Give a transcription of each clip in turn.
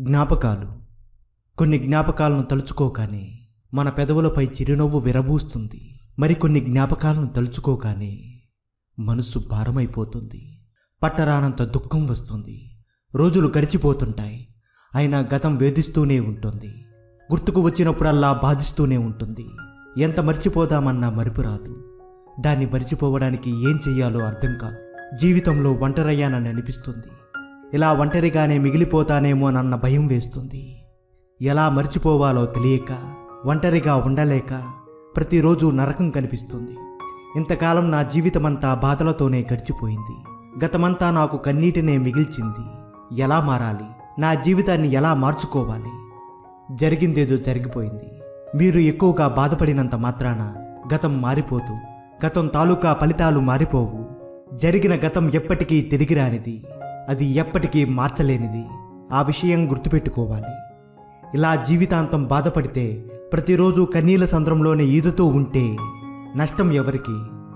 జ్ఞాపకాలు కొన్ని జ్ఞాపకాలను తలుచుకోగానే మన పెదవులపై చిరునవ్వు విరబూస్తుంది మరికొన్ని జ్ఞాపకాలను తలుచుకోగానే మనసు భారమైపోతుంది పట్టరానంత దుఃఖం వస్తుంది రోజులు గడిచిపోతుంటాయి అయినా గతం వేధిస్తూనే ఉంటుంది గుర్తుకు వచ్చినప్పుడల్లా బాధిస్తూనే ఉంటుంది ఎంత మర్చిపోదామన్నా మరుపు రాదు దాన్ని మర్చిపోవడానికి ఏం చెయ్యాలో అర్థం కాదు జీవితంలో ఒంటరయ్యానని అనిపిస్తుంది ఇలా ఒంటరిగానే మిగిలిపోతానేమోనన్న భయం వేస్తుంది ఎలా మర్చిపోవాలో తెలియక ఒంటరిగా ఉండలేక ప్రతిరోజు నరకం కనిపిస్తుంది ఇంతకాలం నా జీవితమంతా బాధలతోనే గడిచిపోయింది గతమంతా నాకు కన్నీటినే మిగిల్చింది ఎలా మారాలి నా జీవితాన్ని ఎలా మార్చుకోవాలి జరిగిందేదో జరిగిపోయింది మీరు ఎక్కువగా బాధపడినంత మాత్రాన గతం మారిపోదు గతం తాలూకా ఫలితాలు మారిపోవు జరిగిన గతం ఎప్పటికీ తిరిగి రానిది అది ఎప్పటికీ మార్చలేనిది ఆ విషయం గుర్తుపెట్టుకోవాలి ఇలా జీవితాంతం బాధపడితే ప్రతిరోజు కన్నీల సంద్రంలోనే ఈదుతూ ఉంటే నష్టం ఎవరికి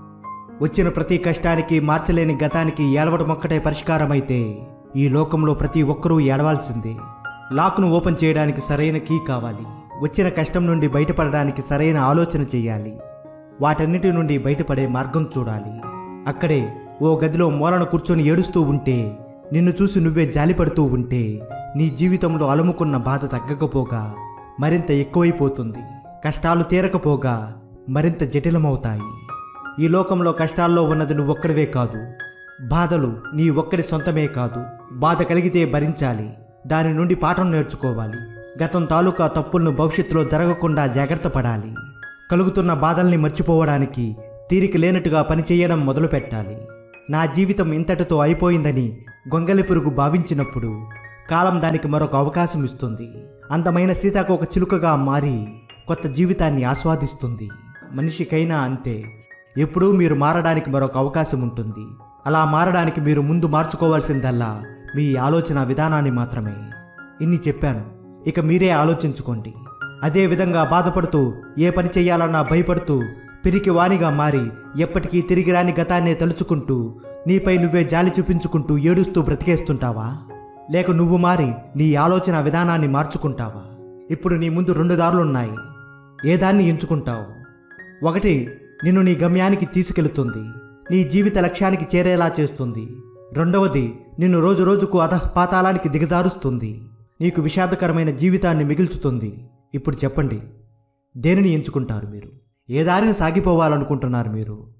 వచ్చిన ప్రతి కష్టానికి మార్చలేని గతానికి ఏడవడం ఒక్కటే పరిష్కారమైతే ఈ లోకంలో ప్రతి ఒక్కరూ ఏడవాల్సిందే లాక్ను ఓపెన్ చేయడానికి సరైన కీ కావాలి వచ్చిన కష్టం నుండి బయటపడడానికి సరైన ఆలోచన చేయాలి వాటన్నిటి నుండి బయటపడే మార్గం చూడాలి అక్కడే ఓ గదిలో మూలన కూర్చొని ఏడుస్తూ ఉంటే నిన్ను చూసి నువ్వే జాలిపడుతూ ఉంటే నీ జీవితంలో అలుముకున్న బాధ తగ్గకపోగా మరింత ఎక్కువైపోతుంది కష్టాలు తీరకపోగా మరింత జటిలమవుతాయి ఈ లోకంలో కష్టాల్లో ఉన్నది నువ్వొక్కడివే కాదు బాధలు నీ ఒక్కడి సొంతమే కాదు బాధ కలిగితే భరించాలి దాని నుండి పాఠం నేర్చుకోవాలి గతం తాలూకా తప్పులను భవిష్యత్తులో జరగకుండా జాగ్రత్త పడాలి కలుగుతున్న బాధల్ని మర్చిపోవడానికి తీరిక లేనట్టుగా పనిచేయడం మొదలు పెట్టాలి నా జీవితం ఇంతటితో అయిపోయిందని గొంగలి పురుగు భావించినప్పుడు కాలం దానికి మరొక అవకాశం ఇస్తుంది అందమైన సీతాకోక చిలుకగా మారి కొత్త జీవితాన్ని ఆస్వాదిస్తుంది మనిషికైనా అంతే ఎప్పుడూ మీరు మారడానికి మరొక అవకాశం ఉంటుంది అలా మారడానికి మీరు ముందు మార్చుకోవాల్సిందల్లా మీ ఆలోచన విధానాన్ని మాత్రమే ఇన్ని చెప్పాను ఇక మీరే ఆలోచించుకోండి అదే విధంగా బాధపడుతూ ఏ పని చేయాలన్నా భయపడుతూ పిరికి వాణిగా మారి ఎప్పటికీ తిరిగి రాని గతాన్నే తలుచుకుంటూ నీపై నువ్వే జాలి చూపించుకుంటూ ఏడుస్తూ బ్రతికేస్తుంటావా లేక నువ్వు మారి నీ ఆలోచన విధానాన్ని మార్చుకుంటావా ఇప్పుడు నీ ముందు రెండు దారులున్నాయి ఏ దాన్ని ఎంచుకుంటావు ఒకటి నిన్ను నీ గమ్యానికి తీసుకెళుతుంది నీ జీవిత లక్ష్యానికి చేరేలా చేస్తుంది రెండవది నిన్ను రోజు రోజుకు అధపాతాళానికి దిగజారుస్తుంది నీకు విషాదకరమైన జీవితాన్ని మిగిల్చుతుంది ఇప్పుడు చెప్పండి దేనిని ఎంచుకుంటారు మీరు ఏ దారిని సాగిపోవాలనుకుంటున్నారు మీరు